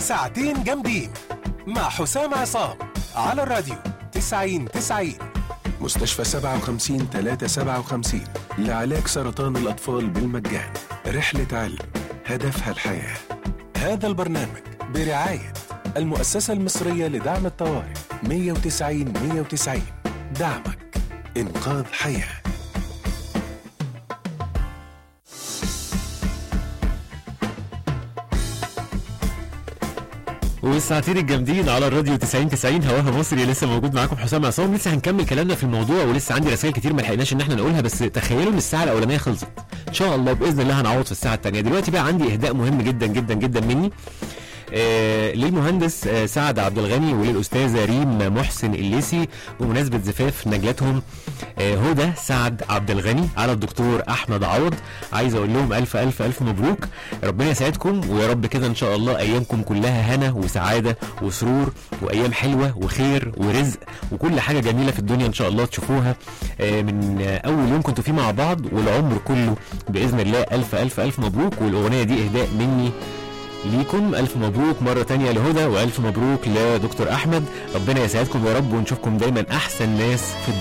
ساعتين جامدين مع حسام عصام على الراديو 90 90 مستشفى 57 357 لعلاج سرطان الأطفال بالمجان رحلة علم هدفها الحياة هذا البرنامج برعاية المؤسسة المصرية لدعم الطوارئ 190 190 دعمك إنقاذ حياه والساعتين الجامدين على الراديو 90 90 هواها مصري لسه موجود معاكم حسام عصام لسه هنكمل كلامنا في الموضوع ولسه عندي رسائل كتير ما لحقناش ان احنا نقولها بس تخيلوا ان الساعه الاولانيه خلصت ان شاء الله باذن الله هنعوض في الساعه الثانيه دلوقتي بقى عندي اهداء مهم جدا جدا جدا مني آه للمهندس آه سعد عبد الغني وللاستاذه ريم محسن الليسي بمناسبه زفاف نجلتهم آه هدى سعد عبد الغني على الدكتور احمد عوض عايز اقول لهم الف الف الف مبروك ربنا يسعدكم ويا رب كده ان شاء الله ايامكم كلها هنا وسعاده وسرور وايام حلوه وخير ورزق وكل حاجه جميله في الدنيا ان شاء الله تشوفوها آه من آه اول يوم كنتوا فيه مع بعض والعمر كله باذن الله الف الف الف مبروك والاغنيه دي اهداء مني ليكم ألف مبروك مرة تانية لهدى وألف مبروك لدكتور أحمد ربنا يسعدكم يا رب ونشوفكم دايما أحسن ناس في الدنيا